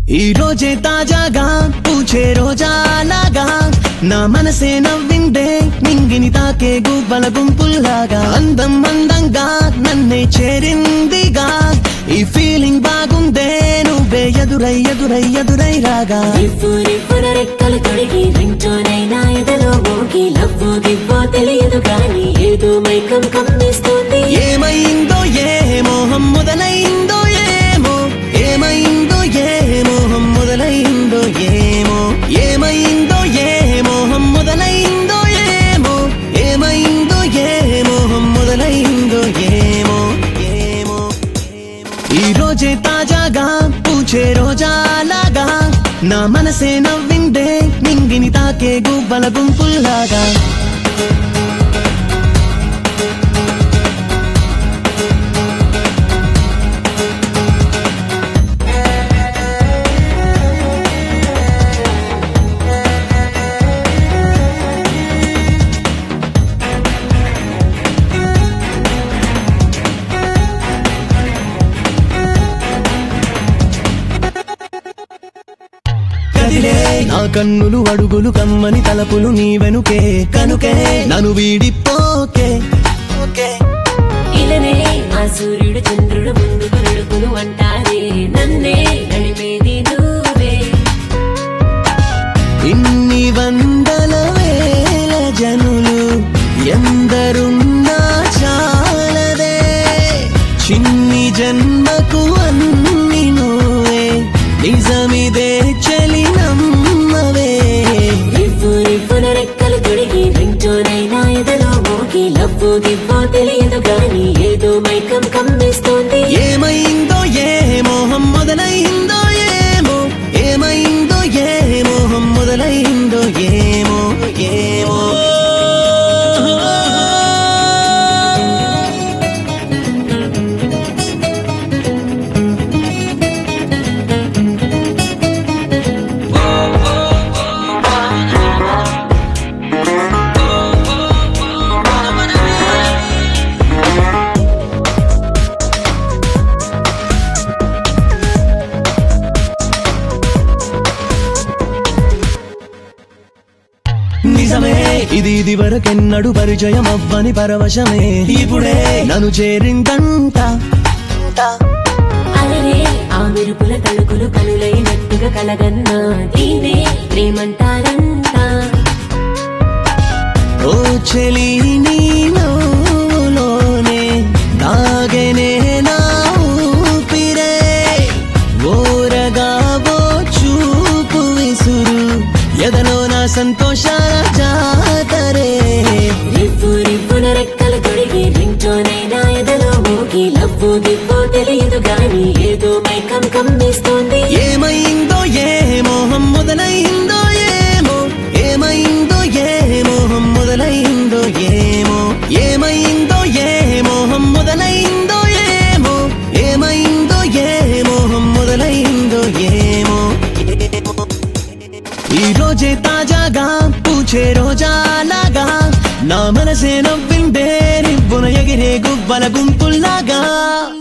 ఈ రోజే తాజాగా పూచే రోజాలాగా నా మనసే నవ్విందే నింగిని తాకే గువ్వల గుంపుల్లాగా అందం అందంగా నన్నే చేరిందిగా ఈ ఫీలింగ్ బాగుందే నువ్వే ఎదురై ఎదురై ఎదురై రాగా రివ్వు రివ్వున రెక్కలు తొడిగి రింటోనైనా ఎదలో మోగి లవ్వో గివ్వో తెలియదు కానీ ఏదో మైకం కమ్మిస్తుంది ఏమైందో ఏ మోహం మొదలైందో ఏమో ఏమైందో ఏ మోహం మొదలైందో ఏమో ఏమైందో ఏ మోహం మొదలైందో ఏమో ఏమైందో ఏ మోహం మొదలైందో ఏమో ఏమో ఈ రోజే తాజాగా పూచే రోజాలాగా నా మనసే నవ్విందే నింగిని తాకే గువ్వల గుంపుల్లాగా కదిలే నా కన్నులు అడుగులు కమ్మని తలపులు నీ వెనుకే కనుకే నన్ను వీడిపోకే ఓకే ఇలనే ఆ సూర్యుడు చంద్రుడు ముందుకు నడుపులు అంటారే నన్నే నడిపేది నువ్వే ఇన్ని వందల వేల జనులు ఎందరున్నా చాలదే చిన్ని జన్మకు అన్ని నువ్వే నిజమిదే చలి నమ్మవే రివ్వు రివ్వున రెక్కలు తొడిగి రింటోనైనా ఎదలో మోగి లవ్వో గివ్వో తెలియదు కానీ ఏదో మైకం కమ్మిస్తోంది ఏమైందో ఏ మోహం మొదలైందో ఏమో ఏమైందో ఏ మోహం మొదలైందో ఏమో ఏమో నిజమే ఇది ఇది వరకెన్నడు పరిచయం అవ్వని పరవశమే ఇప్పుడే నన్ను చేరిందంట అలరే ఆ మెరుపుల తలుకులు కనులైనట్టుగా కలగన్నా దీనే ప్రేమంటారంతా ఓ చెలి నీ నవ్వులోనే దాగెనే నా ఊపిరే ఓరగా ఓ చూపు విసురు ఎదలో నా సంతోషాల జాతరే రివ్వు రివ్వున రెక్కలు తొడిగి రింటోనైనా ఎదలో మోగి లవ్వు గివ్వో తెలియదు గాని ఏదో మైకం కమ్మిస్తోంది ఏమైందో ఏ మోహం మొదలైందో ఏమో ఏమైందో ఏ మోహం మొదలైందో ఏమో ఏమైందో ఏ మోహం మొదలైందో ఏమో ఏమైందో ఏ మోహం మొదలైందో ఏమో ఈ రోజే తాజాగా పూచే రోజాలాగా నా మనసే నవ్విందే నివ్వున ఎగిరే గువ్వల గుంపుల్లాగా